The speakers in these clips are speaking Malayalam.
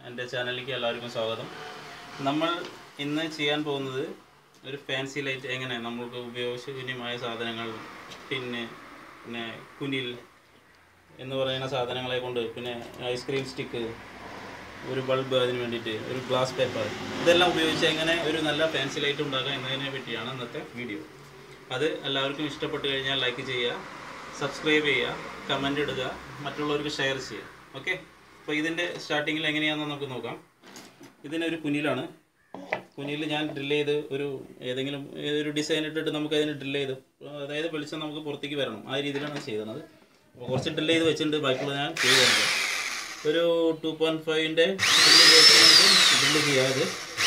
എൻ്റെ ചാനലിലേക്ക് എല്ലാവർക്കും സ്വാഗതം നമ്മൾ ഇന്ന് ചെയ്യാൻ പോകുന്നത് ഒരു ഫാൻസി ലൈറ്റ് എങ്ങനെ നമ്മൾക്ക് ഉപയോഗശൂന്യമായ സാധനങ്ങൾ പിന്നെ പിന്നെ കുനിൽ എന്ന് പറയുന്ന സാധനങ്ങളെ കൊണ്ട് പിന്നെ ഐസ്ക്രീം സ്റ്റിക്ക് ഒരു ബൾബ് അതിന് വേണ്ടിയിട്ട് ഒരു ഗ്ലാസ് പേപ്പർ ഇതെല്ലാം ഉപയോഗിച്ച് എങ്ങനെ ഒരു നല്ല ഫാൻസി ലൈറ്റ് ഉണ്ടാക്കാം എന്നതിനെ പറ്റിയാണ് ഇന്നത്തെ വീഡിയോ അത് എല്ലാവർക്കും ഇഷ്ടപ്പെട്ട് കഴിഞ്ഞാൽ ലൈക്ക് ചെയ്യുക സബ്സ്ക്രൈബ് ചെയ്യുക കമൻ്റ് ഇടുക മറ്റുള്ളവർക്ക് ഷെയർ ചെയ്യുക ഓക്കെ അപ്പോൾ ഇതിൻ്റെ സ്റ്റാർട്ടിങ്ങിൽ എങ്ങനെയാണെന്ന് നമുക്ക് നോക്കാം ഇതിനൊരു കുനിലാണ് കുനിയിൽ ഞാൻ ഡ്രിൽ ചെയ്ത് ഒരു ഏതെങ്കിലും ഏതൊരു ഡിസൈൻ ഇട്ടിട്ട് നമുക്ക് അതിന് ഡ്രിൽ ചെയ്ത് അതായത് വെളിച്ചം നമുക്ക് പുറത്തേക്ക് വരണം ആ രീതിയിലാണ് ചെയ്തത് അപ്പോൾ കുറച്ച് ഡ്രിൽ ചെയ്ത് വെച്ചിട്ടുണ്ട് ബാക്കിയുള്ള ഞാൻ ചെയ്ത് തരുന്നത് ഒരു ടു പോയിൻറ്റ് ഫൈവിൻ്റെ ഡ്രില്ല് ചെയ്യാം ഇത്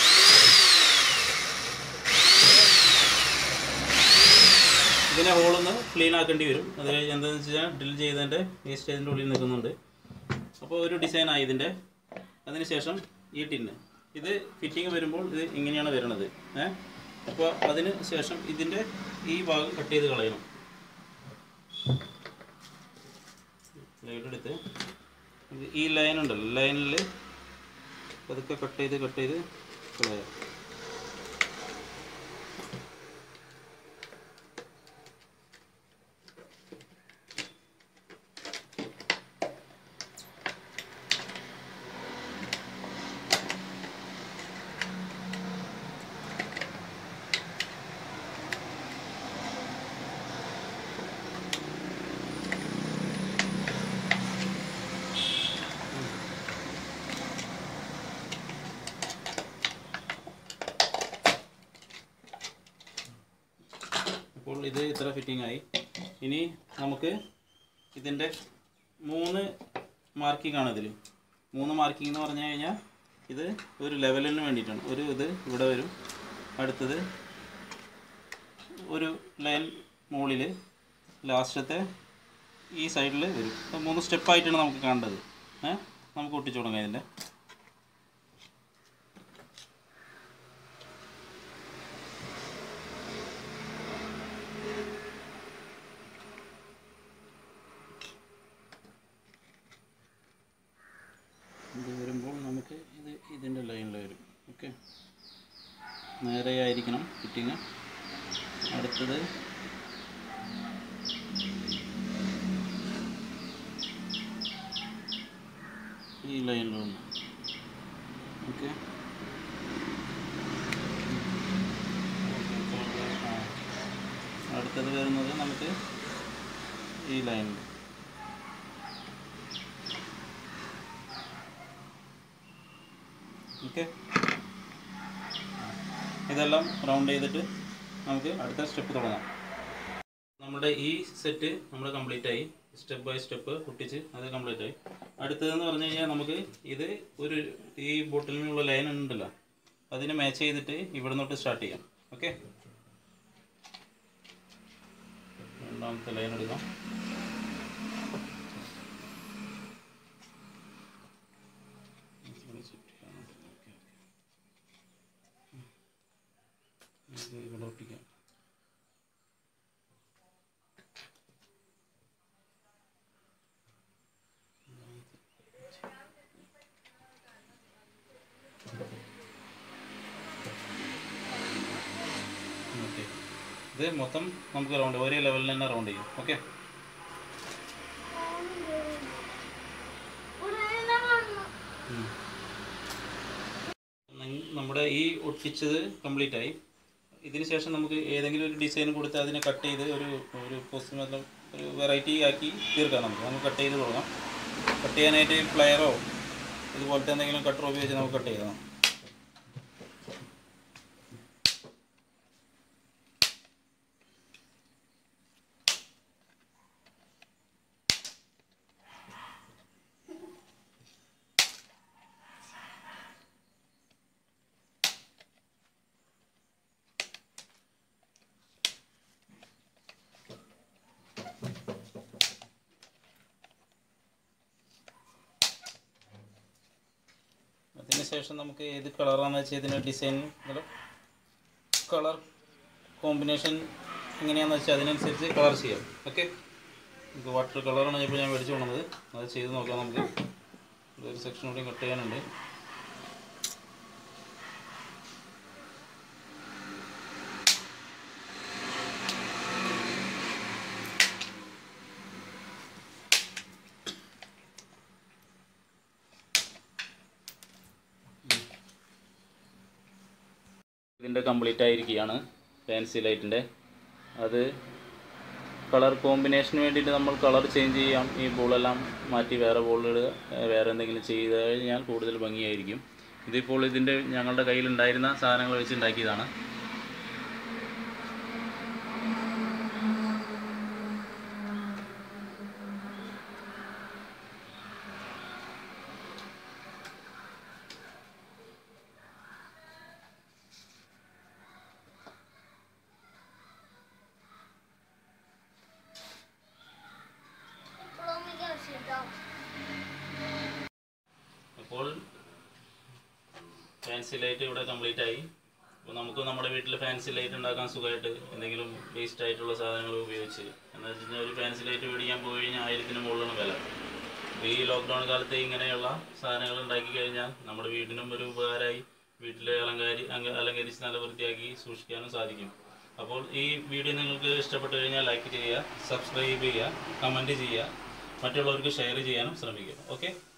ഇതിനെ ഹോളൊന്ന് ക്ലീൻ ആക്കേണ്ടി വരും അത് എന്താണെന്ന് വെച്ചാൽ ഡ്രിൽ ചെയ്തതിൻ്റെ വേസ്റ്റ് അതിൻ്റെ ഉള്ളിൽ നിൽക്കുന്നുണ്ട് അപ്പോൾ ഒരു ഡിസൈൻ ആയി ഇതിൻ്റെ അതിനുശേഷം ഈ ടിന്ന് ഇത് ഫിറ്റിംഗ് വരുമ്പോൾ ഇത് ഇങ്ങനെയാണ് വരുന്നത് ഏ അപ്പോൾ അതിന് ശേഷം ഇതിൻ്റെ ഈ ഭാഗം കട്ട് ചെയ്ത് കളയണം ലൈറ്റ് എടുത്ത് ഇത് ഈ ലൈൻ ഉണ്ടല്ലോ ലൈനിൽ പതുക്കെ കട്ട് ചെയ്ത് കട്ട് ചെയ്ത് കളയാം അപ്പോൾ ഇത് ഇത്ര ഫിറ്റിംഗ് ആയി ഇനി നമുക്ക് ഇതിൻ്റെ മൂന്ന് മാർക്കിംഗ് ആണ് ഇതിൽ മൂന്ന് മാർക്കിംഗ് എന്ന് പറഞ്ഞു കഴിഞ്ഞാൽ ഇത് ഒരു ലെവലിന് വേണ്ടിയിട്ടാണ് ഒരു ഇത് ഇവിടെ വരും അടുത്തത് ഒരു ലൈൻ മുകളിൽ ലാസ്റ്റത്തെ ഈ സൈഡിൽ വരും അപ്പോൾ മൂന്ന് സ്റ്റെപ്പായിട്ടാണ് നമുക്ക് കാണേണ്ടത് ഏഹ് നമുക്ക് ഒട്ടിച്ചു തുടങ്ങാം ഇതിൻ്റെ ഇത് വരുമ്പോൾ നമുക്ക് ഇത് ഇതിൻ്റെ ലൈനിൽ വരും ഓക്കെ നേരെയായിരിക്കണം ഫിറ്റിങ് അടുത്തത് ഈ ലൈനിൽ വന്നു ഓക്കെ അടുത്തത് വരുന്നത് നമുക്ക് ഈ ലൈനിൽ ഓക്കെ ഇതെല്ലാം റൗണ്ട് ചെയ്തിട്ട് നമുക്ക് അടുത്ത സ്റ്റെപ്പ് തുടങ്ങാം നമ്മുടെ ഈ സെറ്റ് നമ്മൾ കംപ്ലീറ്റ് ആയി സ്റ്റെപ്പ് ബൈ സ്റ്റെപ്പ് പൊട്ടിച്ച് അത് കംപ്ലീറ്റ് ആയി അടുത്തതെന്ന് പറഞ്ഞു കഴിഞ്ഞാൽ നമുക്ക് ഇത് ഒരു ഈ ബോട്ടിലിനുള്ള ലൈൻ ഉണ്ടല്ലോ അതിന് മാച്ച് ചെയ്തിട്ട് ഇവിടെ തൊട്ട് സ്റ്റാർട്ട് ചെയ്യാം ഓക്കെ രണ്ടാമത്തെ ലൈൻ എടുക്കാം ഇത് ഇവിടെ ഒട്ടിക്കാം ഓക്കെ ഇത് മൊത്തം നമുക്ക് റൗണ്ട് ഒരേ ലെവലിൽ തന്നെ റൗണ്ട് ചെയ്യും ഓക്കെ നമ്മുടെ ഈ ഒട്ടിച്ചത് കംപ്ലീറ്റ് ആയി ഇതിന് ശേഷം നമുക്ക് ഏതെങ്കിലും ഒരു ഡിസൈൻ കൊടുത്ത് അതിനെ കട്ട് ചെയ്ത് ഒരു ഒരു പോസ്റ്റ് മതം ഒരു വെറൈറ്റി ആക്കി തീർക്കാം നമുക്ക് നമുക്ക് കട്ട് ചെയ്ത് തുടങ്ങാം കട്ട് ചെയ്യാനായിട്ട് പ്ലെയറോ ഇതുപോലത്തെ എന്തെങ്കിലും കട്ടറോ ഉപയോഗിച്ച് നമുക്ക് കട്ട് ചെയ്യാം അതിന് ശേഷം നമുക്ക് ഏത് കളറാണെന്ന് വെച്ചാൽ ഇതിന് ഡിസൈൻ കളർ കോമ്പിനേഷൻ എങ്ങനെയാണെന്ന് വെച്ചാൽ അതിനനുസരിച്ച് കളർ ചെയ്യാം ഓക്കെ നമുക്ക് വാട്ടർ കളറാണ് ഇപ്പോൾ ഞാൻ മേടിച്ചു കൊണ്ടുവന്നത് അത് ചെയ്ത് നോക്കാം നമുക്ക് ഒരു സെക്ഷൻ കൂടി കട്ട് ചെയ്യാനുണ്ട് ഇതിൻ്റെ കംപ്ലീറ്റ് ആയിരിക്കുകയാണ് ഫാൻസി ലൈറ്റിൻ്റെ അത് കളർ കോമ്പിനേഷന് വേണ്ടിയിട്ട് നമ്മൾ കളർ ചേഞ്ച് ചെയ്യാം ഈ ബോളെല്ലാം മാറ്റി വേറെ ബോളുകൾ വേറെ എന്തെങ്കിലും ചെയ്ത് കഴിഞ്ഞാൽ കൂടുതൽ ഭംഗിയായിരിക്കും ഇതിപ്പോൾ ഇതിൻ്റെ ഞങ്ങളുടെ കയ്യിലുണ്ടായിരുന്ന സാധനങ്ങൾ വെച്ച് ഉണ്ടാക്കിയതാണ് അപ്പോൾ ഫാൻസി ലൈറ്റ് ഇവിടെ കംപ്ലീറ്റ് ആയി അപ്പോൾ നമുക്ക് നമ്മുടെ വീട്ടിൽ ഫാൻസി ലൈറ്റ് ഉണ്ടാക്കാൻ സുഖമായിട്ട് എന്തെങ്കിലും വേസ്റ്റ് ആയിട്ടുള്ള സാധനങ്ങൾ ഉപയോഗിച്ച് എന്ന് വെച്ച് കഴിഞ്ഞാൽ ഒരു ഫാൻസി ലൈറ്റ് മേടിക്കാൻ പോയി കഴിഞ്ഞാൽ ആയിരത്തിന് മുകളിലാണ് വില അപ്പോൾ ഈ ലോക്ക്ഡൗൺ കാലത്ത് ഇങ്ങനെയുള്ള സാധനങ്ങൾ ഉണ്ടാക്കി കഴിഞ്ഞാൽ നമ്മുടെ വീടിനും ഒരു ഉപകാരമായി വീട്ടിലെ അലങ്കാരി അങ്ക- അലങ്കരിച്ച് നല്ല വൃത്തിയാക്കി സൂക്ഷിക്കാനും സാധിക്കും അപ്പോൾ ഈ വീഡിയോ നിങ്ങൾക്ക് ഇഷ്ടപ്പെട്ടു കഴിഞ്ഞാൽ ലൈക്ക് ചെയ്യുക സബ്സ്ക്രൈബ് ചെയ്യുക കമൻറ്റ് ചെയ്യുക മറ്റുള്ളവർക്ക് ഷെയർ ചെയ്യാനും ശ്രമിക്കുക ഓക്കെ